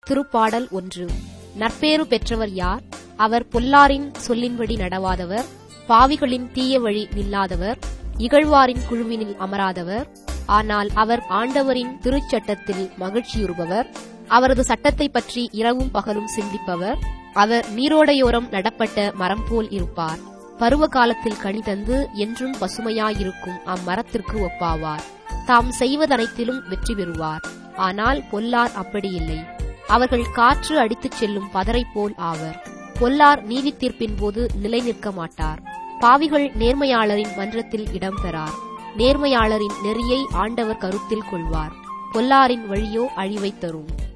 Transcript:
திருப்பாடல் ஒன்று நற்பேறு பெற்றவர் யார் அவர் பொல்லாரின் சொல்லின்படி நடவாதவர் பாவிகளின் தீய வழி நில்லாதவர் இகழ்வாரின் குழுவினில் அமராதவர் ஆனால் அவர் ஆண்டவரின் திருச்சட்டத்தில் மகிழ்ச்சியுறுபவர் அவரது சட்டத்தை பற்றி இரவும் பகலும் சிந்திப்பவர் அவர் நீரோடையோரம் நடப்பட்ட மரம் போல் இருப்பார் பருவ காலத்தில் கனி தந்து என்றும் பசுமையாயிருக்கும் அம்மரத்திற்கு ஒப்பாவார் தாம் செய்வதனைத்திலும் வெற்றி பெறுவார் ஆனால் பொல்லார் அப்படியில்லை அவர்கள் காற்று அடித்துச் செல்லும் பதரை போல் ஆவர் பொல்லார் நீதி தீர்ப்பின் போது நிலை நிற்க மாட்டார் பாவிகள் நேர்மையாளரின் மன்றத்தில் இடம்பெறார் நேர்மையாளரின் நெறியை ஆண்டவர் கருத்தில் கொள்வார் பொல்லாரின் வழியோ அழிவைத் தரும்